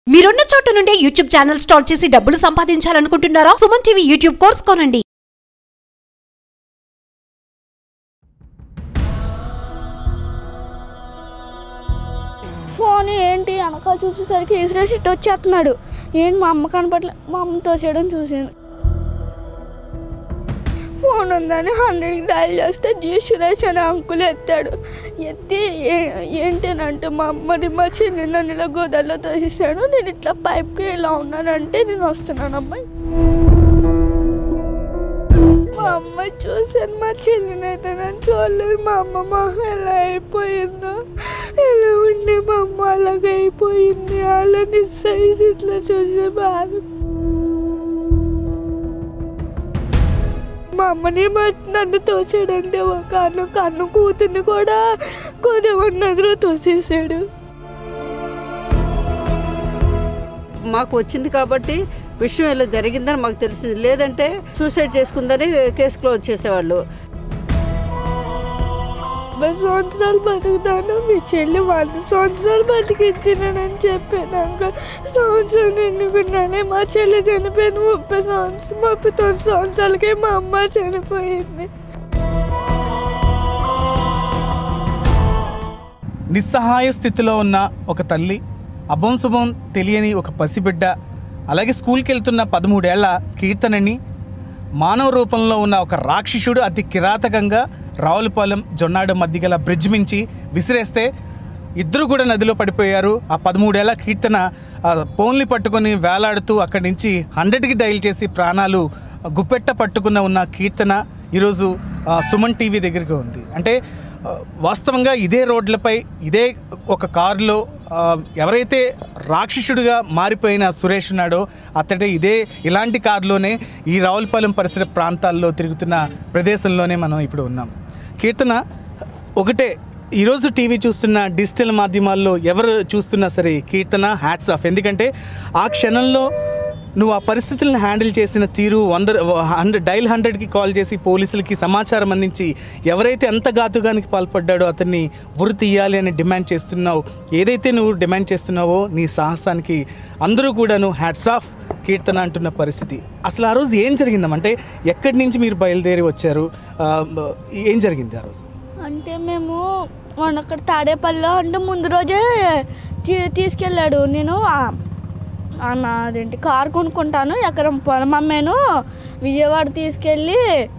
మీరున్న చోట నుండి యూట్యూబ్ ఛానల్ స్టార్ట్ చేసి డబ్బులు సంపాదించాలనుకుంటున్నారా సుమన్ టీవీ యూట్యూబ్ కోర్స్ కొనండి ఫోన్ ఏంటి వెనకాల చూసేసరికి ఇసిరేసి ఇటు వచ్చేస్తున్నాడు ఏంటి మా అమ్మ కనపట్లే మా అమ్మ తోసేయడం చూసాను ఫోన్ ఉందని హండ్రెడ్కి డయల్ చేస్తే జీ సురేష్ అనే అంకుల్ ఎత్తాడు ఎత్తి ఏ- ఏంటనంటే మా అమ్మని మా చెల్లి నన్ను ఇలా గోదావరిలో తోసేసాడు నేను ఇట్లా పైప్కి ఇలా ఉన్నానంటే నేను వస్తున్నాను అమ్మాయి మా అమ్మ చూసాను మా చెల్లిని అయితే నేను చూడలేదు మా అమ్మ మొహం ఎలా అయిపోయిందో ఎలా ఉండే మా అమ్మ అలాగ అయిపోయింది అలా నిస్సైజ్ ఇట్లా చూసే బాధ మా అమ్మని మా నన్ను తోసాడంటే ఒక కన్ను కన్ను కూతుర్ని కూడా కొద్దిగా తోసేసాడు మాకు వచ్చింది కాబట్టి విషయం ఇలా జరిగిందని మాకు తెలిసింది లేదంటే సూసైడ్ చేసుకుందని కేసు క్లోజ్ చేసేవాళ్ళు డెబ్బై సంవత్సరాలు బతుకుతాను మీ చెల్లి వంద సంవత్సరాలు బతికిద్దినని చెప్పాను సంవత్సరం ఎన్నుకున్నానే మా చెల్లి చనిపోయింది ముప్పై సంవత్సరం ముప్పై తొమ్మిది సంవత్సరాలకే మా అమ్మ చనిపోయింది నిస్సహాయ స్థితిలో ఉన్న ఒక తల్లి అభం శుభం తెలియని ఒక పసిబిడ్డ అలాగే స్కూల్కి వెళ్తున్న పదమూడేళ్ల కీర్తనని మానవ రూపంలో ఉన్న ఒక రాక్షసుడు అతి కిరాతకంగా రావులపాలెం జొన్నాడు మధ్య గల బ్రిడ్జ్ మించి విసిరేస్తే ఇద్దరు కూడా నదిలో పడిపోయారు ఆ పదమూడేళ్ల కీర్తన ఆ, ఫోన్లు పట్టుకొని వేలాడుతూ అక్కడి నుంచి హండ్రెడ్కి డైల్ చేసి ప్రాణాలు గుప్పెట్ట పట్టుకున్న ఉన్న కీర్తన ఈరోజు ఆ, సుమన్ టీవీ దగ్గరికి ఉంది అంటే ఆ, వాస్తవంగా ఇదే రోడ్లపై ఇదే ఒక కారులో ఆ, ఎవరైతే రాక్షసుడిగా మారిపోయిన సురేష్ ఉన్నాడో అతడే ఇదే ఇలాంటి కారులోనే ఈ రావులపాలెం పరిసర ప్రాంతాల్లో తిరుగుతున్న ప్రదేశంలోనే మనం ఇప్పుడు ఉన్నాం కీర్తన ఒకటే ఈరోజు టీవీ చూస్తున్న డిజిటల్ మాధ్యమాల్లో ఎవరు చూస్తున్నా సరే కీర్తన హ్యాట్స్ ఆఫ్ ఎందుకంటే ఆ క్షణంలో నువ్వు ఆ పరిస్థితులను హ్యాండిల్ చేసిన తీరు వంద హండ్రెడ్ డైల్ హండ్రెడ్కి కాల్ చేసి పోలీసులకి సమాచారం అందించి ఎవరైతే ఎంత ఘాతుగానికి పాల్పడ్డాడో అతన్ని ఉరి తీయాలి అని డిమాండ్ చేస్తున్నావు ఏదైతే నువ్వు డిమాండ్ చేస్తున్నావో నీ సాహసానికి అందరూ కూడాను హ్యాట్స్ ఆఫ్ కీర్తన అంటున్న పరిస్థితి అసలు ఆ రోజు ఏం జరిగిందమంటే ఎక్కడి నుంచి మీరు బయలుదేరి వచ్చారు ఆ, ఏం జరిగింది ఆ రోజు అంటే మేము మొన్న అక్కడ తాడేపల్లిలో అంటే ముందు రోజే తీ తీసుకెళ్ళాడు నేను ఆ- ఆ నా అదేంటి కారు కొనుక్కుంటాను ఎకరం పొలం అమ్మాను విజయవాడ తీసుకెళ్ళి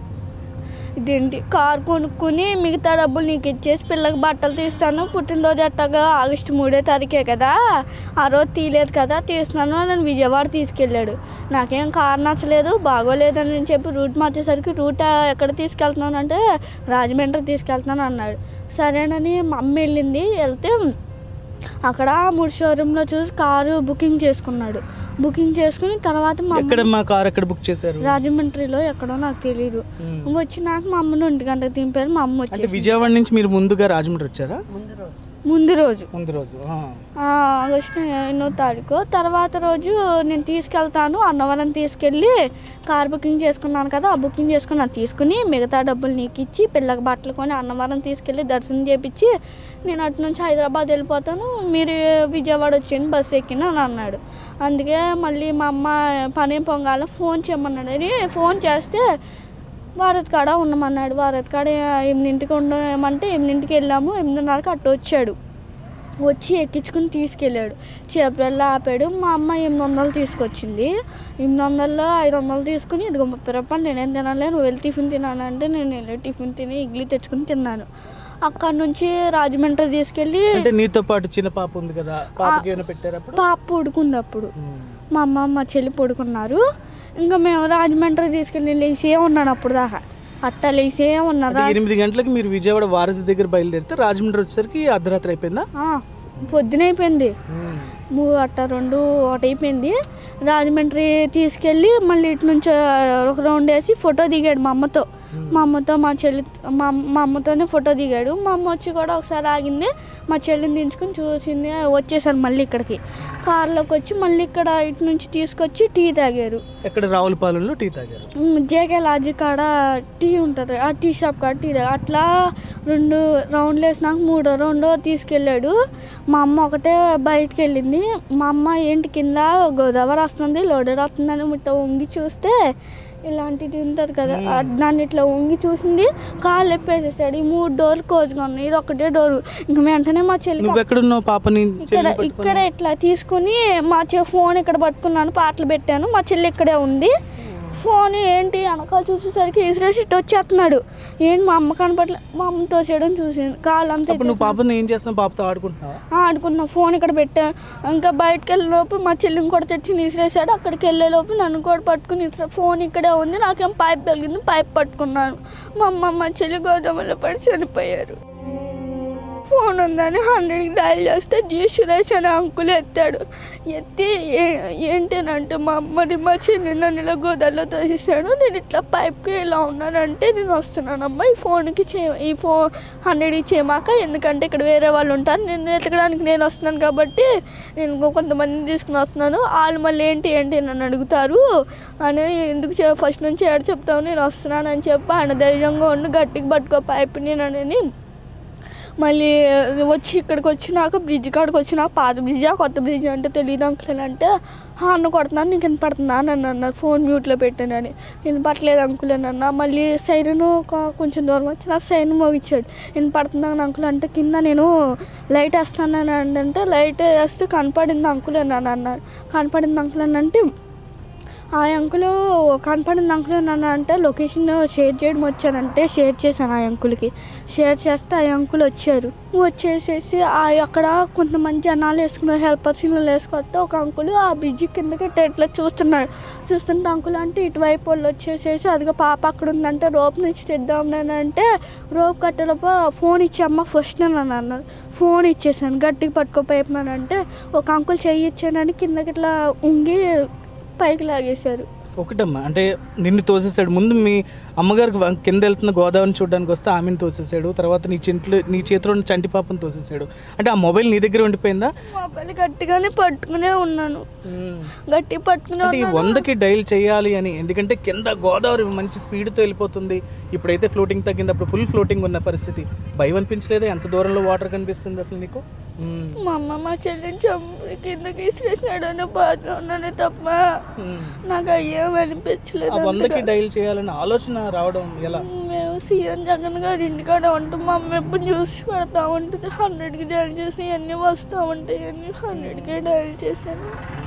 ఇదేంటి కారు కొనుక్కుని మిగతా డబ్బులు నీకు ఇచ్చేసి పిల్లకి బట్టలు తీస్తాను పుట్టినరోజు అట్టగా ఆగస్టు మూడో తారీఖే కదా ఆ రోజు తీయలేదు కదా తీస్తున్నాను నన్ను విజయవాడ తీసుకెళ్ళాడు నాకేం కారు నచ్చలేదు బాగోలేదని చెప్పి రూట్ మార్చేసరికి రూట్ ఎక్కడ తీసుకెళ్తున్నాను అంటే రాజమండ్రి తీసుకెళ్తున్నాను అన్నాడు సరేనని మా అమ్మ వెళ్ళింది వెళ్తే అక్కడ మూడు షోరూంలో చూసి కారు బుకింగ్ చేసుకున్నాడు బుకింగ్ చేసుకుని తర్వాత మా ఎక్కడ అమ్మ మా కార్ ఎక్కడ బుక్ చేశారు రాజమండ్రిలో ఎక్కడో నాకు తెలియదు మ్మ్. వచ్చినాక మా అమ్మని ఒంటి గంటకు దింపారు మా అమ్మ అంటే వచ్చేసి విజయవాడ నుంచి మీరు ముందుగా రాజమండ్రి వచ్చారా ముందు రోజు ముందు రోజు ముందు రోజు ఆ. ఆ, ఆగస్టు ఎన్నో తారీఖు తర్వాత రోజు నేను తీసుకెళ్తాను అన్నవరం తీసుకెళ్ళి కార్ బుకింగ్ చేసుకున్నాను కదా ఆ బుకింగ్ చేసుకున్నాను తీసుకుని మిగతా డబ్బులు నీకు ఇచ్చి పిల్లకి బట్టలు కొని అన్నవరం తీసుకెళ్ళి దర్శనం చేపించి నేను అటు నుంచి హైదరాబాద్ వెళ్ళిపోతాను మీరు విజయవాడ వచ్చేయండి బస్సు ఎక్కిన అని అన్నాడు అందుకే మళ్ళీ మా అమ్మ పని పొంగాల ఫోన్ చేయమన్నాడు అని ఫోన్ చేస్తే భారత్ కాడ ఉండమన్నాడు భారత్ కాడ ఎనిమిదింటికి ఉండమంటే ఎనిమిదింటికి వెళ్ళాము ఎనిమిదిన్నరకు అట్టు వచ్చాడు వచ్చి ఎక్కించుకుని తీసుకెళ్ళాడు చేపల్లో ఆపాడు మా అమ్మ ఎనిమిది వందలు తీసుకొచ్చింది ఎనిమిది వందల్లో ఐదు వందలు తీసుకుని ఇదిగో ముప్పై రూపాయలు నేనేం తినాలి నువ్వు వెళ్ళి టిఫిన్ తినాను అంటే నేను వెళ్ళి టిఫిన్ తిని ఇడ్లీ తెచ్చుకుని తిన్నాను అక్కడ నుంచి రాజమండ్రి తీసుకెళ్ళి అంటే నీతో పాటు చిన్న పాప ఉంది కదా పాపకి ఏమైనా పెట్టారు అప్పుడు పాప పడుకుంది అప్పుడు ఉమ్. మా అమ్మ మా చెల్లి పడుకున్నారు ఇంకా మేము రాజమండ్రి తీసుకెళ్ళి లేసే ఉన్నాను అప్పుడు దాకా అట్ట లేసే ఉన్నారు అంటే ఎనిమిది గంటలకు మీరు విజయవాడ వారధి దగ్గర బయలుదేరితే రాజమండ్రి వచ్చేసరికి అర్ధరాత్రి అయిపోయిందా పొద్దునైపోయింది మూడు అట్ట రెండు ఒకటి అయిపోయింది రాజమండ్రి తీసుకెళ్ళి మళ్ళీ ఇటు నుంచి ఒక రౌండ్ వేసి ఫోటో దిగాడు మా అమ్మతో మా అమ్మతో మా చెల్లి మా మా అమ్మతోనే ఫోటో దిగాడు మా అమ్మ వచ్చి కూడా ఒకసారి ఆగింది మా చెల్లిని దించుకొని చూసింది వచ్చేసారు మళ్ళీ ఇక్కడికి కార్లోకి వచ్చి మళ్ళీ ఇక్కడ ఇటు నుంచి తీసుకొచ్చి టీ తాగారు ఎక్కడ రావులపాలెంలో టీ తాగారు జేకే లాడ్జి కాడ టీ ఉంటుంది ఆ టీ షాప్ కాడ టీ తాగా- అట్లా రెండు రౌండ్లు వేసినాక మూడో రౌండ్ తీసుకెళ్ళాడు మా అమ్మ ఒకటే బయటికి వెళ్ళింది మా అమ్మ ఏంటి కింద గోదావరి వస్తుంది లోడర్ వస్తుందని ముట్ట వంగి చూస్తే ఇలాంటిది ఉంటుంది కదా ఆ దాన్ని ఇట్లా వంగి చూసింది కాళ్ళు ఎప్పేసేసాడు ఈ మూడు డోర్లు కోజ్గా ఉన్నాయి ఇది ఒకటే డోరు ఇంక వెంటనే మా చెల్లికి నువ్వు ఎక్కడున్నావు పాపని ఇక్కడ చెల్లిని ఇక్కడ పట్టుకొని? ఇట్లా తీసుకుని మా చె ఫోన్ ఇక్కడ పట్టుకున్నాను పాటలు పెట్టాను మా చెల్లి ఇక్కడే ఉంది ఫోన్ ఏంటి వెనకాల చూసేసరికి ఇసిరేసి ఇటు వచ్చేస్తున్నాడు ఏంటి మా అమ్మ కనపట్లే మా అమ్మ తోసేయడం చూసింది కాళ్ళు అంతా అప్పుడు నువ్వు ఎత్తేసింది. పాపని ఏం చేస్తున్నావు పాపతో ఆడుకుంటున్నావా ఆడుకున్నా ఫోన్ ఇక్కడ పెట్టా ఇంకా బయటకు వెళ్ళేలోపు మా చెల్లిని కూడా తెచ్చి ఇసిరేసాడు అక్కడికి వెళ్ళేలోపు నన్ను కూడా పట్టుకుని ఇసిరా ఫోన్ ఇక్కడే ఉంది నాకేం పైప్ తగిలింది పైప్ పట్టుకున్నాను మా అమ్మ మా చెల్లి గోదావరిలో పడి చనిపోయారు ఫోన్ ఉందని హండ్రెడ్కి డయల్ చేస్తే జీ సురేష్ అనే అంకుల్ ఎత్తాడు ఎత్తి ఏ- ఏంటనంటే మా అమ్మని మా చెల్లి నన్ను ఇలా గోదావరిలో తోసేసాడు నేను ఇట్లా పైప్కి ఇలా ఉన్నానంటే నేను వస్తున్నానమ్మా ఈ ఫోన్కి చే ఈ ఫోన్ హండ్రెడ్కి చేయమాక ఎందుకంటే ఇక్కడ వేరే వాళ్ళు ఉంటారు నేను ఎతకడానికి నేను వస్తున్నాను కాబట్టి నేను ఇంకో కొంతమందిని తీసుకుని వస్తున్నాను వాళ్ళు మళ్ళీ ఏంటి ఏంటి నన్ను అడుగుతారు అని ఎందుకు చే- ఫస్ట్ నుంచి ఏడు చెప్తావు నేను వస్తున్నాను అని చెప్పి ఆయన ధైర్యంగా ఉండి గట్టిగా పట్టుకో పైప్ నేను మళ్ళీ వచ్చి ఇక్కడికి వచ్చినాక బ్రిడ్జ్ కాడికి వచ్చినాక పాత బ్రిడ్జా కొత్త బ్రిడ్జ్ అంటే తెలియదు అంకుల్ అంటే "ఆ, అన్న కొడుతున్నాను నీకు వినపడుతుందా అని అన్నారు ఫోన్ మ్యూట్లో పెట్టానని వినపట్లేదు అంకుల్ అని అన్న మళ్ళీ సైరన్ ఒక కొంచెం దూరం వచ్చి నా సైరన్ మోగిచ్చాడు వినపడుతుందా అని అంకుల్ అంటే కింద నేను లైట్ వేస్తానని అంటే లైట్ వేస్తే కనపడింది అంకుల్ అని అని అన్నారు కనపడింది అంకుల్ అని అంటే ఆ అంకుల్ కనపడింది అంకుల్ నన్ను అంటే లొకేషన్ షేర్ చేయడం వచ్చానంటే షేర్ చేశాను ఆ అంకుల్కి షేర్ చేస్తే ఆ అంకుల్ వచ్చారు వచ్చేసేసి ఆ అక్కడ కొంతమంది జనాలు వేసుకున్న హెల్పర్స్ ఇల్లు వేసుకొస్తే ఒక అంకుల్ ఆ బ్రిడ్జి కిందకి ఇట్లా ఇట్లా చూస్తున్నాడు చూస్తుంటే అంకుల్ అంటే ఇటువైపు వాళ్ళు వచ్చేసేసి అదిగో పాప అక్కడ ఉందంటే రోప్ నుంచి తెద్దాం నేను అంటే రోప్ కట్టేలోపు ఫోన్ ఇచ్చామ్మా ఫస్ట్ నేను అని అన్నారు ఫోన్ ఇచ్చేసాను గట్టిగా పట్టుకోపోయినానంటే ఒక అంకుల్ చెయ్యి ఇచ్చానని కిందకి ఇట్లా ఉంగి పైకి లాగేశారు ఒకటమ్మా అంటే నిన్ను తోసేసాడు ముందు మీ అమ్మగారికి వ- కింద వెళ్తున్న గోదావరిని చూడడానికి వస్తే ఆమెను తోసేసాడు తర్వాత నీ చెంట్లో నీ చేతిలో ఉన్న చంటి పాపను తోసేసాడు అంటే ఆ మొబైల్ నీ దగ్గర ఉండిపోయిందా మొబైల్ గట్టిగానే పట్టుకునే ఉన్నాను గట్టి పట్టుకునే అంటే ఈ ఉన్నాను వందకి డైల్ చేయాలి అని ఎందుకంటే కింద గోదావరి మంచి స్పీడ్తో వెళ్ళిపోతుంది ఇప్పుడైతే ఫ్లోటింగ్ తగ్గింది అప్పుడు ఫుల్ ఫ్లోటింగ్ ఉన్న పరిస్థితి భయం అనిపించలేదా ఎంత దూరంలో వాటర్ కనిపిస్తుంది అసలు నీకు మ్మ్. మా అమ్మ మా చెల్లిని చంపి కిందకి విసిరేసినాడు అనే బాధలో ఉన్నాను తప్ప మ్మ్. నాకు అయ్యేం అనిపించలేదు ఆ వందకి అంతగా. డైల్ చేయాలన్న ఆలోచన రావడం ఎలా మేము సీఎం జగన్ గారి ఇంటికాడ ఉంటాం మా అమ్మ ఎప్పుడు న్యూస్ పెడతా ఉంటుంది హండ్రెడ్కి డైల్ చేసి అన్నీ వస్తూ ఉంటాయి అన్ని హండ్రెడ్కి డైల్ చేశాను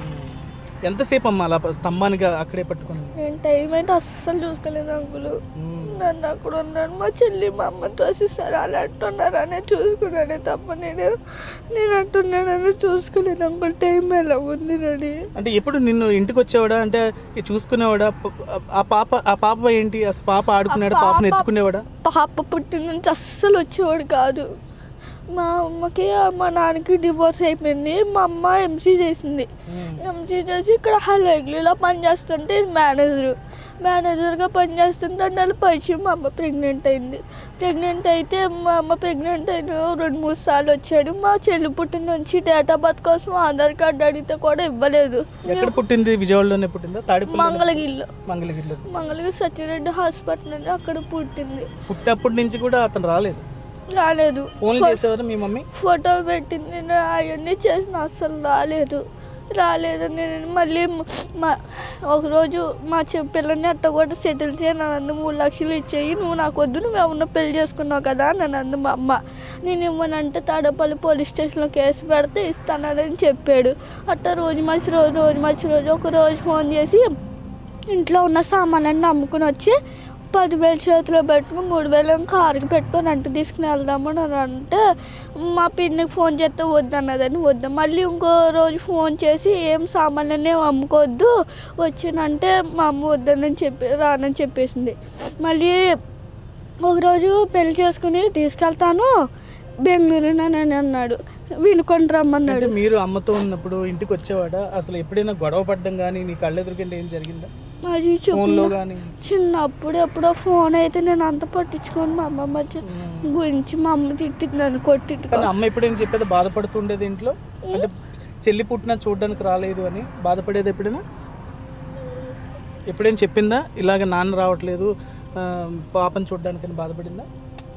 ఎంతసేపు అమ్మా అలా స్తంభానికి అక్కడే పట్టుకుని నేను టైం అయితే అస్సలు చూసుకోలేదు అంకులు మ్మ్. నన్ను అక్కడ ఉన్నాను మా చెల్లి మా అమ్మతో వస్తారు అలా అంటున్నారనే చూసుకున్నానే తప్ప నేను నేను అంటున్నానని చూసుకోలేదు అంకుల్ టైం ఎలా ఉంది నడి అంటే ఎప్పుడు నిన్ను ఇంటికి వచ్చేవాడా అంటే ఈ చూసుకునేవాడా ప- ఆ పాప ఆ పాప ఏంటి అసలు పాప ఆడుకునేవాడా ఆ పాపను పాప- ఎత్తుకునేవాడా పాప పుట్టిన నుంచి అస్సలు వచ్చేవాడు కాదు మా అమ్మకి మా నాన్నకి డివోర్స్ అయిపోయింది మా అమ్మ ఎంసీ చేసింది ఎంసీ చేసి ఇక్కడ హైలైగ్లీలో పనిచేస్తుంటే మేనేజరు మేనేజర్గా పనిచేస్తుంటే నెల పరిచయం మా అమ్మ ప్రెగ్నెంట్ అయింది ప్రెగ్నెంట్ అయితే మా అమ్మ ప్రెగ్నెంట్ అయిన రెండు మూడు సార్లు వచ్చాడు మా చెల్లి పుట్టిన నుంచి డేట్ ఆఫ్ బర్త్ కోసం ఆధార్ కార్డు అడిగితే కూడా ఇవ్వలేదు ఎక్కడ పుట్టింది విజయవాడలోనే పుట్టిందా తాడిపల్లి మంగళగిరిలో మంగళగిరిలో మంగళగిరి సత్యరెడ్డి హాస్పిటల్ అని అక్కడ పుట్టింది పుట్టినప్పటి నుంచి కూడా అతను రాలేదు రాలేదు ఫోన్ ఫో- చేసేవారు మీ మమ్మీ ఫోటో పెట్టింది నేను అవన్నీ చేసిన అస్సలు రాలేదు రాలేదు నేను మళ్ళీ మ- మా ఒకరోజు మా చె పిల్లని అట్ట కూడా సెటిల్ చేయను అందు మూడు లక్షలు ఇచ్చేయి నువ్వు నాకు వద్దు నువ్వు ఏమన్నా పెళ్లి చేసుకున్నావు కదా అని అందు మా అమ్మ నేను ఇవ్వనంటే తాడపల్లి పోలీస్ స్టేషన్లో కేసు పెడితే ఇస్తానని చెప్పాడు అట్ట రోజు మంచి రోజు రోజు మంచి రోజు ఒక రోజు ఫోన్ చేసి ఇంట్లో ఉన్న సామాన్లన్నీ అమ్ముకుని వచ్చి పదివేలు చేతిలో పెట్టుకుని మూడు వేలు కారుకి పెట్టుకొని అంటు తీసుకుని వెళ్దామని అని అంటే మా పిన్నికి ఫోన్ చేస్తే వద్దన్నదని వద్దు మళ్ళీ ఇంకో రోజు ఫోన్ చేసి ఏం సామాన్లన్నీ అమ్ముకోవద్దు వచ్చినంటే మా అమ్మ వద్దని చెప్పి రానని చెప్పేసింది మళ్ళీ ఒకరోజు పెళ్లి చేసుకుని తీసుకెళ్తాను బెంగళూరు అని అన్నాడు వినుకొని అంటే రమ్మన్నాడు మీరు అమ్మతో ఉన్నప్పుడు ఇంటికి వచ్చేవాడా అసలు ఎప్పుడైనా గొడవ పడ్డం కానీ నీ కళ్ళెదురుకంటే ఏం జరిగిందా అది ఫోన్లో చెప్పు కానీ చిన్నప్పుడు ఎప్పుడో ఫోన్ అయితే నేను అంత పట్టించుకొని మా అమ్మమ్మ చె- గురించి మా అమ్మ తిట్టింది నన్ను కొట్టింది కానీ అమ్మ ఎప్పుడైనా చెప్పేది బాధపడుతుండేది ఇంట్లో అంటే చెల్లి పుట్టినా చూడడానికి రాలేదు అని బాధపడేది ఎప్పుడైనా ఎప్పుడైనా చెప్పిందా ఇలాగ నాన్న రావట్లేదు ఆ, పాపని చూడడానికి అని బాధపడిందా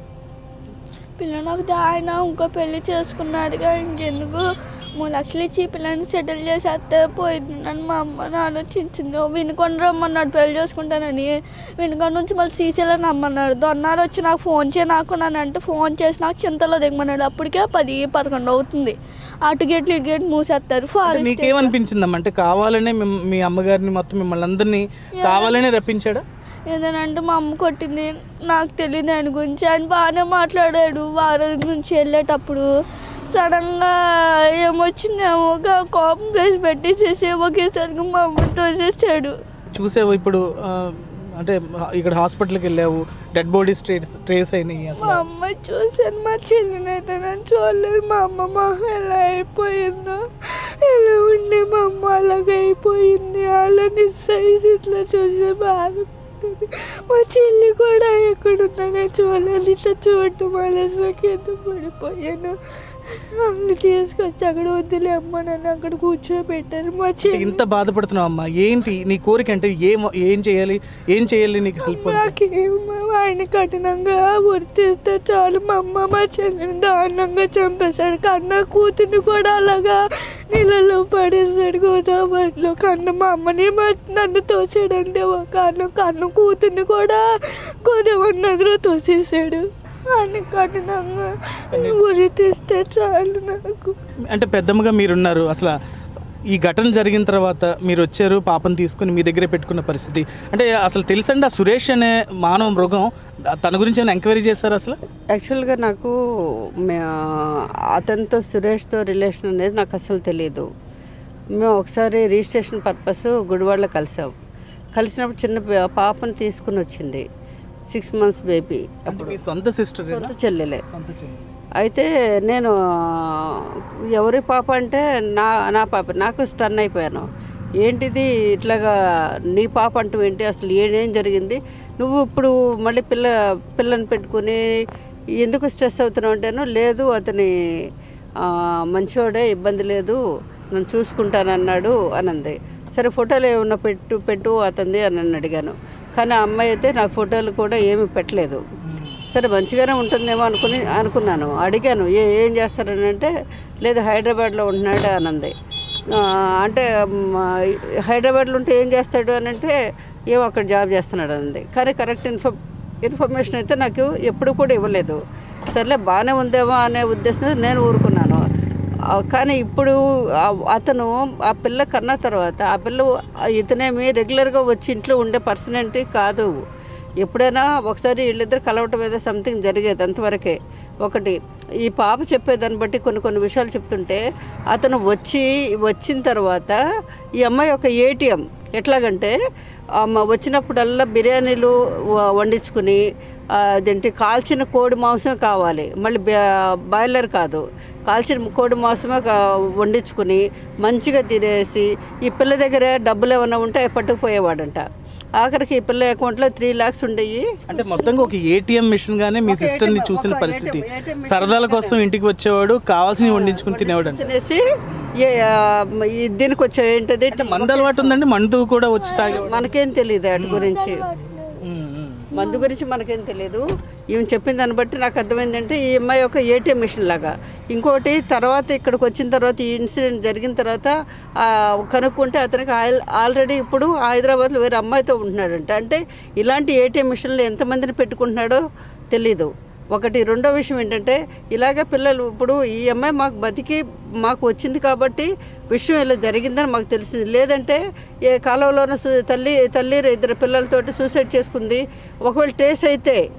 పిల్ల నాకు ఆయన ఇంకో పెళ్లి చేసుకున్నాడుగా ఇంకెందుకు మూడు లక్షలు ఇచ్చి ఈ పిల్లని సెటిల్ చేసేస్తే పోయింది నన్ను మా అమ్మ ఆలోచించింది ఓ వినుకొని రమ్మన్నాడు పెళ్లి చేసుకుంటానని వినుకొని నుంచి మళ్ళీ శ్రీశైలం రమ్మన్నాడు దొన్నారు వచ్చి నాకు ఫోన్ చేయ నాకు నన్ను అంటే ఫోన్ చేసి నాకు చింతలో దిగమన్నాడు అప్పటికే పది పదకొండు అవుతుంది అటు గేట్లు ఇటు గేట్ మూసేస్తారు అంటే ఫారెస్ట్ మీకేమనిపించిందమ్మా అంటే కావాలనే మిమ్- మీ అమ్మగారిని మొత్తం మిమ్మల్ని అందరినీ కావాలనే రప్పించాడా ఏదనంటే మా అమ్మ కొట్టింది నాకు తెలియదు ఆయన గురించి ఆయన బాగానే మాట్లాడాడు వారం నుంచి వెళ్ళేటప్పుడు సడన్గా ఏమొచ్చిందేమో ఒక కోపం ప్లేస్ పెట్టేసేసి ఒకేసారిగా మా అమ్మని తోసేసాడు చూసావు ఇప్పుడు ఆ, అంటే ఇక్కడ హాస్పిటల్కి వెళ్ళావు డెడ్ బాడీస్ ట్రేస్ ట్రేస్ అయినాయి మా అసలు అమ్మ చూశాను మా చెల్లిని అయితే నేను చూడలేదు మా అమ్మ మొహం ఎలా అయిపోయిందో ఎలా ఉండే మా అమ్మ అలాగ అయిపోయింది అలా నిస్సైజ్ ఇట్లా చూసి బాధపడుతుంది మా చెల్లి కూడా ఎక్కడుందో నేను చూడలేదు ఇట్లా చూడటం అలా నాకు ఎంత పడిపోయాను వాళ్ళు తీసుకొచ్చి అక్కడ వద్దులే అమ్మ నన్ను అక్కడ కూర్చోబెట్టారు మా చెల్లి ఇంత బాధపడుతున్నావు అమ్మా ఏంటి నీ కోరిక అంటే ఏం ఏం చేయాలి ఏం చేయాలి నీకు హెల్ప్ నాకేం ఆయన కఠినంగా వర్తిస్తే చాలు మా అమ్మ మా చెల్లిని దారుణంగా చంపేశాడు కన్న కూతుర్ని కూడా అలాగా నీళ్ళలో పడేస్తాడు గోదావరిలో కన్న మా అమ్మని మా నన్ను తోసాడంటే ఒక కారణం కన్న కూతుర్ని కూడా గోదావరి నదిలో తోసేసాడు ఆయన కఠినంగా వర్తిస్తే చాలు నాకు అంటే పెద్దమ్మగా మీరున్నారు అసలు ఈ ఘటన జరిగిన తర్వాత మీరు వచ్చారు పాపను తీసుకుని మీ దగ్గరే పెట్టుకున్న పరిస్థితి అంటే అసలు తెలుసండి ఆ సురేష్ అనే మానవ మృగం తన గురించి ఏమైనా ఎంక్వైరీ చేశారు అసలు యాక్చువల్గా నాకు మే- అతనితో సురేష్తో రిలేషన్ అనేది నాకు అసలు తెలియదు మేము ఒకసారి రిజిస్ట్రేషన్ పర్పస్ గుడివాడలో కలిసాం కలిసినప్పుడు చిన్న పా- పాపను తీసుకుని వచ్చింది సిక్స్ మంత్స్ బేబీ అంటే మీ సొంత సిస్టర్ సొంత చెల్లెలే సొంత చెల్లి అయితే నేను ఎవరి పాప అంటే నా నా పాప నాకు స్టన్ అయిపోయాను ఏంటిది ఇట్లాగా నీ పాప అంటూ ఏంటి అసలు ఏం జరిగింది నువ్వు ఇప్పుడు మళ్ళీ పిల్ల పిల్లని పెట్టుకుని ఎందుకు స్ట్రెస్ అవుతున్నావు అంటేను లేదు అతని ఆ, మంచివాడే ఇబ్బంది లేదు నన్ను చూసుకుంటానన్నాడు అని అంది సరే ఫోటోలు ఏమన్నా పెట్టు పెట్టు అతనిది అని నన్ను అడిగాను కానీ ఆ అమ్మాయి అయితే నాకు ఫోటోలు కూడా ఏమీ పెట్టలేదు సరే మంచిగానే ఉంటుందేమో అనుకుని అనుకున్నాను అడిగాను ఏ ఏం చేస్తారని అంటే లేదు హైదరాబాద్లో ఉంటున్నాడు అని అంది ఆ, అంటే మ్, హైదరాబాద్లో ఉంటే ఏం చేస్తాడు అని అంటే ఏమో అక్కడ జాబ్ చేస్తున్నాడు అంది కానీ కరెక్ట్ ఇన్ఫర్ ఇన్ఫర్మేషన్ అయితే నాకు ఎప్పుడు కూడా ఇవ్వలేదు సర్లే బాగానే ఉందేమో అనే ఉద్దేశంతో నేను ఊరుకున్నాను ఆ, కానీ ఇప్పుడు ఆ- అతను ఆ పిల్ల కన్న తర్వాత ఆ పిల్ల ఇతనేమి రెగ్యులర్గా వచ్చి ఇంట్లో ఉండే పర్సనాలిటీ కాదు ఎప్పుడైనా ఒకసారి వీళ్ళిద్దరు కలవటం ఏదో సంథింగ్ జరిగేది అంతవరకే ఒకటి ఈ పాప చెప్పేదాన్ని బట్టి కొన్ని కొన్ని విషయాలు చెప్తుంటే అతను వచ్చి వచ్చిన తర్వాత ఈ అమ్మాయి ఒక ఏటీఎం ఎట్లాగంటే అమ్మ వచ్చినప్పుడల్లా బిర్యానీలు వ- వండించుకుని ఆ, అదేంటి కాల్చిన కోడి మాంసం కావాలి మళ్ళీ బా- బాయిలర్ కాదు కాల్చిన కోడి మాంసమే కా- వండించుకుని మంచిగా తినేసి ఈ పిల్ల దగ్గర డబ్బులు ఏమైనా ఉంటే అవి పట్టుకుపోయేవాడంట ఆఖరికి ఈ పిల్ల అకౌంట్లో త్రీ ల్యాక్స్ ఉండేవి అంటే మొత్తంగా ఒక ఏటీఎం మిషన్ గానే మీ ఒక సిస్టర్ ని ATM, చూసిన ఒక పరిస్థితి ATM, ATM సరదాల కోసం ఇంటికి వచ్చేవాడు కావాల్సినవి వండించుకుని తినేవాడు అంటే తినేసి ఏ, ఆ, ఈ దీనికి వచ్చే ఏంటది మందు అలవాటు ఉందండి మందు కూడా వచ్చి తాగేవాడు మనకేం తెలియదు వాటి గురించి ఉమ్, ఉమ్. మందు గురించి మనకేం తెలియదు ఈమె చెప్పిన దాన్ని బట్టి నాకు అర్థమైందంటే ఈ అమ్మాయి ఒక ఏటీఎం మిషన్ లాగా ఇంకోటి తర్వాత ఇక్కడికి వచ్చిన తర్వాత ఈ ఇన్సిడెంట్ జరిగిన తర్వాత ఆ, కనుక్కుంటే అతనికి ఆల్- ఆల్రెడీ ఇప్పుడు హైదరాబాద్లో వేరే అమ్మాయితో ఉంటున్నాడంట అంటే ఇలాంటి ఏటీఎం మిషన్లు ఎంతమందిని పెట్టుకుంటున్నాడో తెలీదు ఒకటి రెండో విషయం ఏంటంటే ఇలాగే పిల్లలు ఇప్పుడు ఈ అమ్మాయి మాకు బతికి మాకు వచ్చింది కాబట్టి విషయం ఇలా జరిగిందని మాకు తెలిసింది లేదంటే ఏ కాలంలోనూ సు- తల్లి తల్లి ఇద్దరు పిల్లలతోటి సూసైడ్ చేసుకుంది ఒకవేళ ట్రేస్ అయితే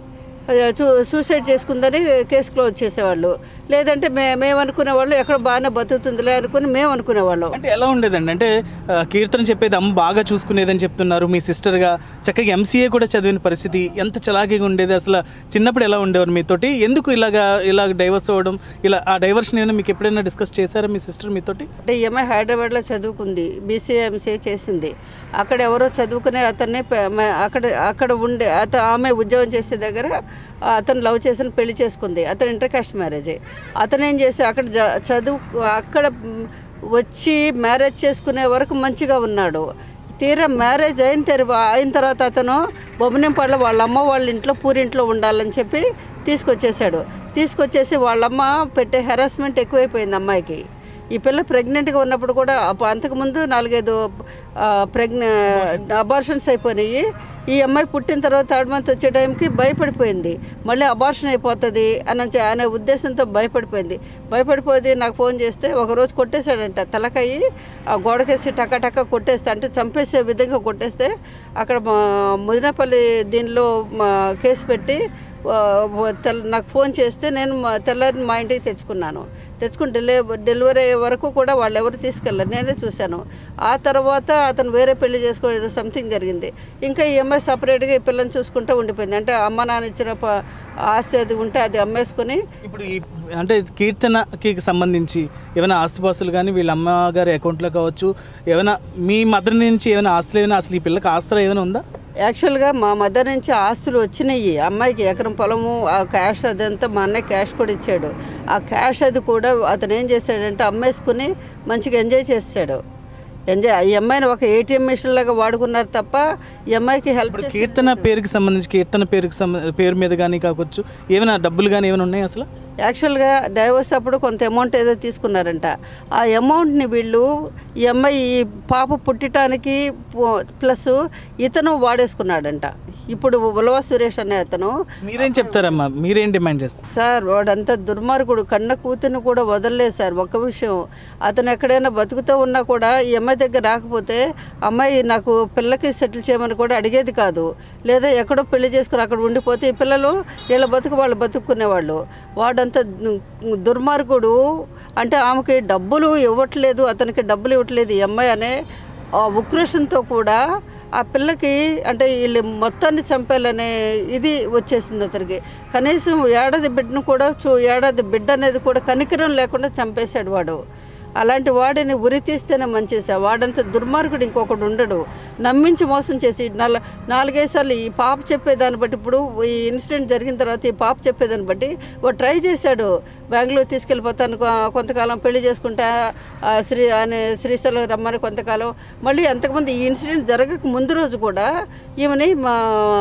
చూ- సూసైడ్ చేసుకుందని కేసు క్లోజ్ చేసేవాళ్ళు లేదంటే మే మేము అనుకునేవాళ్ళు ఎక్కడ బాగానే బతుకుతుందిలే అనుకుని మేము అనుకునేవాళ్ళం అంటే ఎలా ఉండేదండి అంటే ఆ, కీర్తన చెప్పేది అమ్మ బాగా చూసుకునేదని చెప్తున్నారు మీ సిస్టర్గా చక్కగా ఎంసీఏ కూడా చదివిన పరిస్థితి ఎంత చలాకీగా ఉండేది అసలు చిన్నప్పుడు ఎలా ఉండేవారు మీతోటి ఎందుకు ఇలాగా ఇలా డైవర్స్ అవ్వడం ఇలా ఆ డైవర్షన్ ఏమైనా మీకు ఎప్పుడైనా డిస్కస్ చేశారా మీ సిస్టర్ మీతోటి అంటే ఈఎంఐ హైదరాబాద్లో చదువుకుంది బీసీఏ ఎంసీఏ చేసింది అక్కడ ఎవరో చదువుకునే అతన్ని పె- మ- అక్కడ అక్కడ ఉండే అత ఆమె ఉద్యోగం చేసే దగ్గర అతను లవ్ చేసిన పెళ్లి చేసుకుంది అతను ఇంటర్ కాస్ట్ మ్యారేజ్ అతను ఏం చేసి అక్కడ జ- చదువు అక్కడ మ్, వచ్చి మ్యారేజ్ చేసుకునే వరకు మంచిగా ఉన్నాడు తీరా మ్యారేజ్ అయిన తర్వాత అయిన తర్వాత అతను బొమ్మనింపాడులో వాళ్ళ అమ్మ వాళ్ళ ఇంట్లో పూరింట్లో ఉండాలని చెప్పి తీసుకొచ్చేసాడు తీసుకొచ్చేసి వాళ్ళమ్మ పెట్టే హెరాస్మెంట్ ఎక్కువైపోయింది అమ్మాయికి ఈ పిల్ల ప్రెగ్నెంట్గా ఉన్నప్పుడు కూడా అప్పు- అంతకుముందు నాలుగైదు ప్రెగ్నె అబార్షన్స్ అయిపోయినాయి ఈ అమ్మాయి పుట్టిన తర్వాత థర్డ్ మంత్ వచ్చే టైంకి భయపడిపోయింది మళ్ళీ అబార్షన్ అయిపోతుంది అని చె- అనే ఉద్దేశంతో భయపడిపోయింది భయపడిపోయి నాకు ఫోన్ చేస్తే ఒకరోజు కొట్టేశాడంట తలకాయి ఆ గోడకేసి టక టక కొట్టేస్తే అంటే చంపేసే విధంగా కొట్టేస్తే అక్కడ మా ముదినపల్లి దీనిలో మా కేసు పెట్టి ఆ, తెల్ నాకు ఫోన్ చేస్తే నేను మా- తెల్లారి మా ఇంటికి తెచ్చుకున్నాను తెచ్చుకుని డెలి డెలివరీ అయ్యే వరకు కూడా వాళ్ళు ఎవరు తీసుకెళ్ళరు నేనే చూశాను ఆ తర్వాత అతను వేరే పెళ్లి చేసుకోవడం ఏదో సంథింగ్ జరిగింది ఇంకా ఈ అమ్మాయి సపరేట్గా ఈ పిల్లని చూసుకుంటూ ఉండిపోయింది అంటే అమ్మ నాన్న ఇచ్చిన ప- ఆస్తి అది ఉంటే అది అమ్మేసుకుని ఇప్పుడు ఈ అంటే కీర్తనకి సంబంధించి ఏమైనా ఆస్తిపాస్తులు కానీ వీళ్ళ అమ్మగారి అకౌంట్లో కావచ్చు ఏమైనా మీ మదర్ నుంచి ఏమైనా ఆస్తులు ఏమైనా అసలు ఈ పిల్లకి ఆస్తులు ఏమైనా ఉందా యాక్చువల్గా మా మదర్ నుంచి ఆస్తులు వచ్చినాయి అమ్మాయికి ఎకరం పొలము ఆ క్యాష్ అదంతా మా అన్నయ్య క్యాష్ కూడా ఇచ్చాడు ఆ క్యాష్ అది కూడా అతను ఏం చేశాడంటే అమ్మేసుకుని మంచిగా ఎంజాయ్ చేసాడు ఎంజాయ్ ఈ అమ్మాయిని ఒక ఏటీఎం మిషన్ లాగా వాడుకున్నారు తప్ప ఈ అమ్మాయికి హెల్ప్ ఇప్పుడు కీర్తన పేరుకి సంబంధించి కీర్తన పేరుకి సంబంధ పేరు మీద కానీ కావచ్చు ఏమైనా డబ్బులు కానీ ఏమైనా ఉన్నాయి అసలు యాక్చువల్గా డైవర్స్ అప్పుడు కొంత అమౌంట్ ఏదో తీసుకున్నారంట ఆ అమౌంట్ని వీళ్ళు ఈ అమ్మాయి ఈ పాప పుట్టడానికి ప్లస్ ఇతను వాడేసుకున్నాడంట ఇప్పుడు ఉలవ సురేష్ అనే అతను మీరేం చెప్తారమ్మా మీరేం డిమాండ్ చేస్తారు సార్ వాడంతా దుర్మార్గుడు కన్న కూతుర్ని కూడా వదలలేదు సార్ ఒక్క విషయం అతను ఎక్కడైనా బతుకుతూ ఉన్నా కూడా ఈ అమ్మాయి దగ్గర రాకపోతే అమ్మాయి నాకు పిల్లకి సెటిల్ చేయమని కూడా అడిగేది కాదు లేదా ఎక్కడో పెళ్లి చేసుకుని అక్కడ ఉండిపోతే ఈ పిల్లలు వీళ్ళ బతుకు వాళ్ళు బతుక్కునేవాళ్ళు వాడంతా దు- దుర్మార్గుడు అంటే ఆమెకి డబ్బులు ఇవ్వట్లేదు అతనికి డబ్బులు ఇవ్వట్లేదు ఈ అమ్మాయి అనే ఆ ఉక్రోషంతో కూడా ఆ పిల్లకి అంటే వీళ్ళు మొత్తాన్ని చంపాలనే ఇది వచ్చేసింది అతనికి కనీసం ఏడాది బిడ్డను కూడా చూ ఏడాది బిడ్డ అనేది కూడా కనికరం లేకుండా చంపేశాడు వాడు అలాంటి వాడిని ఉరి తీస్తేనే మంచిది సార్ వాడంత దుర్మార్గుడు ఇంకొకడు ఉండడు నమ్మించి మోసం చేసి నల నాలుగైదు సార్లు ఈ పాప చెప్పేదాన్ని బట్టి ఇప్పుడు ఈ ఇన్సిడెంట్ జరిగిన తర్వాత ఈ పాప చెప్పేదాన్ని బట్టి వాడు ట్రై చేశాడు బెంగళూరు తీసుకెళ్ళిపోతాను కొ- కొంతకాలం పెళ్లి చేసుకుంటా ఆ, శ్రీ అనే శ్రీశైలం రమ్మని కొంతకాలం మళ్ళీ అంతకుముందు ఈ ఇన్సిడెంట్ జరగక ముందు రోజు కూడా ఈమెని మా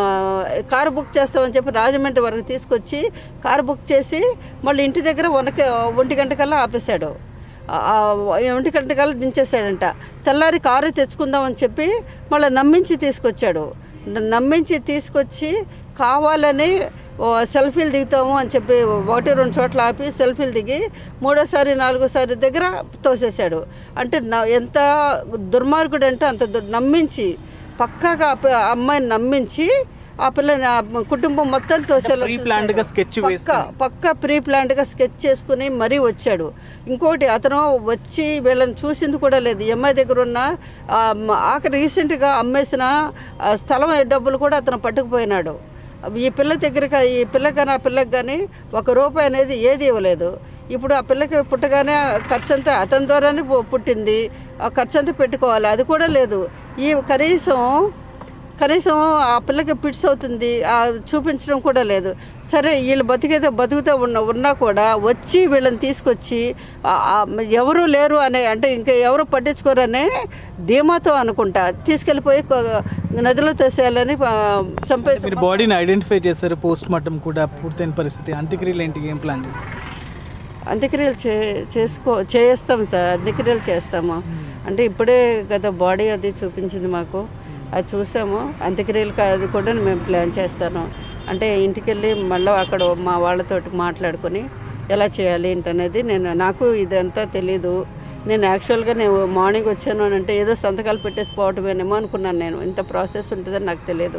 కారు బుక్ చేస్తామని చెప్పి రాజమండ్రి వరకు తీసుకొచ్చి కారు బుక్ చేసి మళ్ళీ ఇంటి దగ్గర వనక ఒంటి గంట కల్లా ఆపేశాడు ఆ- ఆ ఒంటి గంట కల్లా దించేశాడంట తెల్లారి కారు తెచ్చుకుందామని చెప్పి మళ్ళీ నమ్మించి తీసుకొచ్చాడు న- నమ్మించి తీసుకొచ్చి కావాలని ఓ సెల్ఫీలు దిగుతాము అని చెప్పి ఒకటి రెండు చోట్ల ఆపి సెల్ఫీలు దిగి మూడోసారి నాలుగోసారి దగ్గర తోసేశాడు అంటే నా ఎంత దుర్మార్గుడు అంటే అంత దుర్- నమ్మించి పక్కాగా ఆ పి- ఆ అమ్మాయిని నమ్మించి ఆ పిల్లని ఆ కుటుంబం మొత్తం తోసేలా ప్రీ ప్లాన్డ్ గా స్కెచ్ పక్క వేసుకుని పక్క ప్రీ ప్లాన్డ్గా స్కెచ్ చేసుకుని మరీ వచ్చాడు ఇంకోటి అతను వచ్చి వీళ్ళని చూసింది కూడా లేదు ఈ అమ్మాయి దగ్గర ఉన్న ఆ, మ- ఆఖరి రీసెంట్గా అమ్మేసిన ఆ, స్థలం డబ్బులు కూడా అతను పట్టుకుపోయినాడు ఈ పిల్ల దగ్గరికి ఈ పిల్లకి కానీ ఆ పిల్లకి కానీ ఒక రూపాయి అనేది ఏది ఇవ్వలేదు ఇప్పుడు ఆ పిల్లకి పుట్టగానే ఖర్చు అంతా అతని ద్వారానే పు- పుట్టింది ఆ ఖర్చు అంతా పెట్టుకోవాలి అది కూడా లేదు ఈ కనీసం కనీసం ఆ పిల్లకి పిట్స్ అవుతుంది ఆ చూపించడం కూడా లేదు సరే వీళ్ళు బతికేదో బతుకుతూ ఉన్న ఉన్నా కూడా వచ్చి వీళ్ళని తీసుకొచ్చి ఆ- ఆ ఎవరు లేరు అనే అంటే ఇంకా ఎవరు పట్టించుకోరు అనే ధీమాతో అనుకుంటా తీసుకెళ్ళిపోయి కొ- నదిలో తోసేయాలని ఆ, చంపేసి మీరు బాడీని ఐడెంటిఫై చేశారు పోస్ట్ మార్టం కూడా పూర్తయిన పరిస్థితి అంత్యక్రియలు ఏంటి ఏం ప్లాన్ చేస్తారు అంత్యక్రియలు చే చేసుకో చేస్తాం సార్ అంత్యక్రియలు చేస్తాము అంటే ఇప్పుడే గత బాడీ అది చూపించింది మాకు అది చూసాము అంత్యక్రియలు కా- అది కూడా మేము ప్లాన్ చేస్తాను అంటే ఇంటికి వెళ్ళి మళ్ళీ అక్కడ మా వాళ్ళతోటి మాట్లాడుకొని ఎలా చేయాలి ఏంటనేది నేను నాకు ఇదంతా తెలీదు నేను యాక్చువల్గా నేను మార్నింగ్ వచ్చాను అని అంటే ఏదో సంతకాలు పెట్టేసి పోవటమేనేమో అనుకున్నాను నేను ఇంత ప్రాసెస్ ఉంటుందని నాకు తెలియదు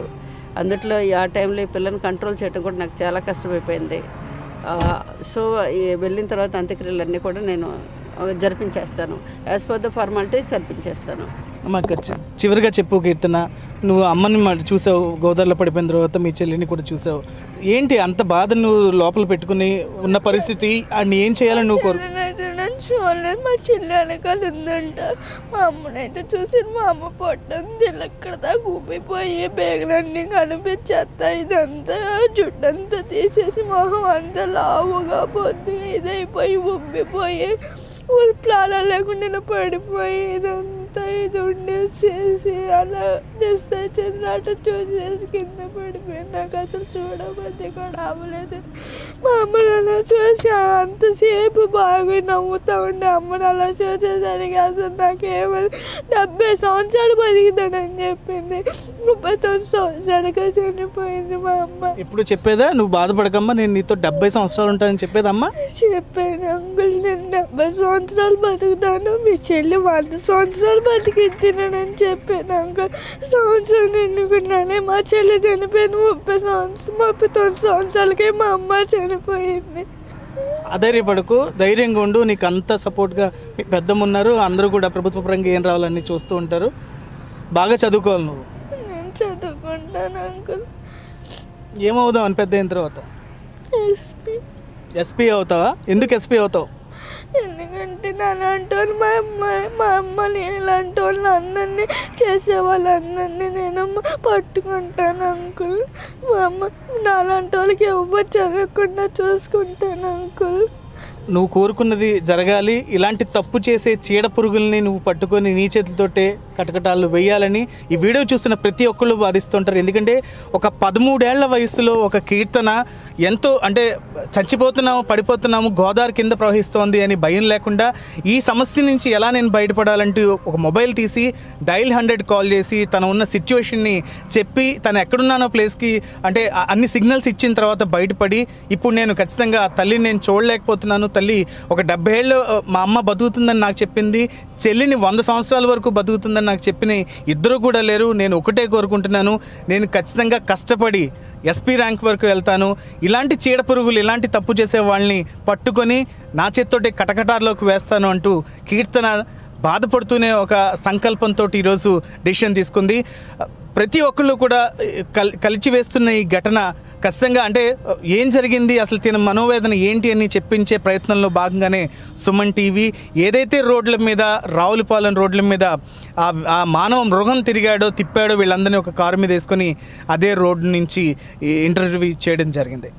అందుట్లో ఈ ఆ టైంలో ఈ పిల్లని కంట్రోల్ చేయడం కూడా నాకు చాలా కష్టమైపోయింది ఆ, సో ఈ వెళ్ళిన తర్వాత అంత్యక్రియలన్నీ కూడా నేను ఆ, జరిపించేస్తాను యాజ్ పర్ ద ఫార్మాలిటీ జరిపించేస్తాను మాకు చి- చివరిగా చెప్పు కీర్తన నువ్వు అమ్మని మ- చూసావు గోదావరిలో పడిపోయిన తర్వాత మీ చెల్లిని కూడా చూసావు ఏంటి అంత బాధ నువ్వు లోపల పెట్టుకుని ఉన్న పరిస్థితి అని ఏం చేయాలని నువ్వు కోరు చెల్లెనైతే నన్ను చూడలేదు మా చెల్లి వెనకాల ఉందంట మా అమ్మనైతే చూసి మా అమ్మ పొట్టంది ఎక్కడ దాకా ఊపిపోయి బేగలన్నీ కనిపించేస్తాయి ఇదంతా జుట్టంతా తీసేసి మొహం అంతా లావుగా పొద్దుగా ఇదైపోయి ఉబ్బిపోయి ఊరి ప్రాణాలు లేకుండా పడిపోయి ఇదంతా ఇది ఉండేసేసి అలా డిస్టైజ్ చేసినట్ట చూసేసి కింద పడిపోయి నాకు అసలు చూడబద్ది కూడా అవ్వలేదు మా అమ్మని అలా చూసి అంతసేపు బాగా నవ్వుతూ ఉండే అమ్మని అలా చూసేసరికి అసలు నాకేమని డెబ్బై సంవత్సరాలు బతికితానని చెప్పింది ముప్పై తొమ్మిది సంవత్సరాలుగా చనిపోయింది మా అమ్మ ఇప్పుడు చెప్పేదా నువ్వు బాధపడకమ్మా నేను నీతో డెబ్బై సంవత్సరాలు ఉంటానని చెప్పేదమ్మా చెప్పాను అంకుల్ నేను డెబ్బై సంవత్సరాలు బతుకుతాను మీ చెల్లి వంద సంవత్సరాలు బతికిద్దినానని చెప్పాను అంకుల్ సంవత్సరం ఎన్నుకున్నానే మా చెల్లి చనిపోయింది ముప్పై సంవత్సరం ముప్పై తొమ్మిది సంవత్సరాలకే మా అమ్మ చనిపోయింది అధైర్యపడకు ధైర్యంగా ఉండు నీకు అంత సపోర్ట్గా మీ పెద్దమ్మ ఉన్నారు అందరూ కూడా ప్రభుత్వ పరంగా ఏం రావాలని చూస్తూ ఉంటారు బాగా చదువుకోవాలి నువ్వు నేను చదువుకుంటాను అంకుల్ ఏమవుదాం అని పెద్ద అయిన తర్వాత ఎస్పీ ఎస్పీ అవుతావా ఎందుకు ఎస్పీ అవుతావు ఎందుకంటే నా అలాంటి వాళ్ళు మా అమ్మ మా అమ్మని ఇలాంటి వాళ్ళు అందరినీ చేసే వాళ్ళందరినీ నేను పట్టుకుంటాను అంకుల్ మా అమ్మ నా అలాంటి వాళ్ళకి ఎవ్వరు జరగకుండా చూసుకుంటాను అంకుల్ నువ్వు కోరుకున్నది జరగాలి ఇలాంటి తప్పు చేసే చీడ పురుగుల్ని నువ్వు పట్టుకొని నీ చేతులతోటే కటకటాలు వేయాలని ఈ వీడియో చూస్తున్న ప్రతి ఒక్కళ్ళు బాధిస్తుంటారు ఎందుకంటే ఒక పదమూడేళ్ల వయసులో ఒక కీర్తన ఎంతో అంటే చచ్చిపోతున్నాము పడిపోతున్నాము గోదావరి కింద ప్రవహిస్తోంది అని భయం లేకుండా ఈ సమస్య నుంచి ఎలా నేను బయటపడాలంటూ ఒక మొబైల్ తీసి డైల్ హండ్రెడ్ కాల్ చేసి తన ఉన్న సిచ్యువేషన్ని చెప్పి తను ఎక్కడున్నానో ప్లేస్కి అంటే ఆ అన్ని సిగ్నల్స్ ఇచ్చిన తర్వాత బయటపడి ఇప్పుడు నేను ఖచ్చితంగా ఆ తల్లిని నేను చూడలేకపోతున్నాను తల్లి ఒక డెబ్బై ఏళ్ళు ఆ, మా అమ్మ బతుకుతుందని నాకు చెప్పింది చెల్లిని వంద సంవత్సరాల వరకు బతుకుతుందని నాకు చెప్పిన ఇద్దరు కూడా లేరు నేను ఒకటే కోరుకుంటున్నాను నేను ఖచ్చితంగా కష్టపడి ఎస్పీ ర్యాంక్ వరకు వెళ్తాను ఇలాంటి చీడ పురుగులు ఇలాంటి తప్పు చేసే వాళ్ళని పట్టుకొని నా చేత్తోటి కటకటాల్లోకి వేస్తాను అంటూ కీర్తన బాధపడుతూనే ఒక సంకల్పంతో ఈరోజు డెసిషన్ తీసుకుంది ప్రతి ఒక్కళ్ళు కూడా కల్ కలిచి వేస్తున్న ఈ ఘటన ఖచ్చితంగా అంటే ఏం జరిగింది అసలు తిన మనోవేదన ఏంటి అని చెప్పించే ప్రయత్నంలో భాగంగానే సుమన్ టీవీ ఏదైతే రోడ్ల మీద రావులపాలెం రోడ్ల మీద ఆ ఆ మానవ మృగం తిరిగాడో తిప్పాడో వీళ్ళందరినీ ఒక కారు మీద వేసుకొని అదే రోడ్డు నుంచి ఈ ఇంటర్వ్యూ చేయడం జరిగింది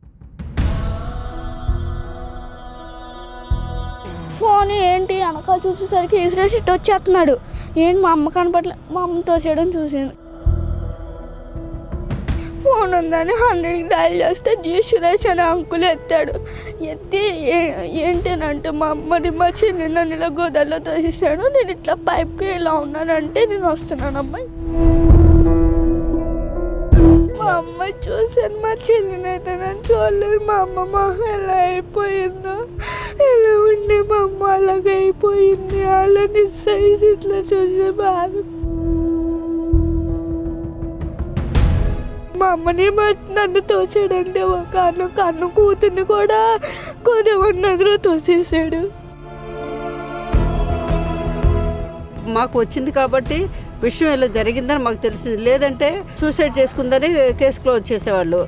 ఫోన్ ఏంటి వెనకాల చూసేసరికి ఇసిరేసి ఇటు వచ్చేస్తున్నాడు ఏంటి మా అమ్మ కనపట్లే మా అమ్మ తోసేయడం చూసాను ఫోన్ ఉందని హండ్రెడ్కి డయల్ చేస్తే జీ సురేష్ అనే అంకుల్ ఎత్తాడు ఎత్తి ఏ- ఏంటనంటే మా అమ్మని మా చెల్లి నన్ను ఇలా గోదావరిలో తోసేసాడు నేను ఇట్లా పైప్కి ఇలా ఉన్నానంటే నేను వస్తున్నానమ్మా మా అమ్మ చూసాను మా చెల్లిని అయితే నేను చూడలేదు మా అమ్మ మొహం ఎలా అయిపోయిందో ఎలా ఉండే మా అమ్మ అలాగ అయిపోయింది వాళ్ళని సైజ్ ఇట్లా చూసి బాగా మా అమ్మని మా నన్ను తోసాడంటే ఒక కన్ను కన్ను కూతుర్ని కూడా కొద్దిగా నదిలో తోసేసాడు మాకు వచ్చింది కాబట్టి విషయం ఇలా జరిగిందని మాకు తెలిసింది లేదంటే సూసైడ్ చేసుకుందని కేసు క్లోజ్ చేసేవాళ్ళు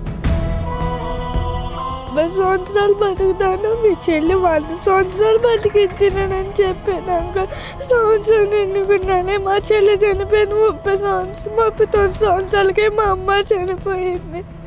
డెబ్బై సంవత్సరాలు బతుకుతాను మీ చెల్లి వంద సంవత్సరాలు బతికిద్దినానని చెప్పాను సంవత్సరం ఎన్నుకున్నానే మా చెల్లి చనిపోయింది ముప్పై సంవత్సరం ముప్పై తొమ్మిది సంవత్సరాలకే మా అమ్మ చనిపోయింది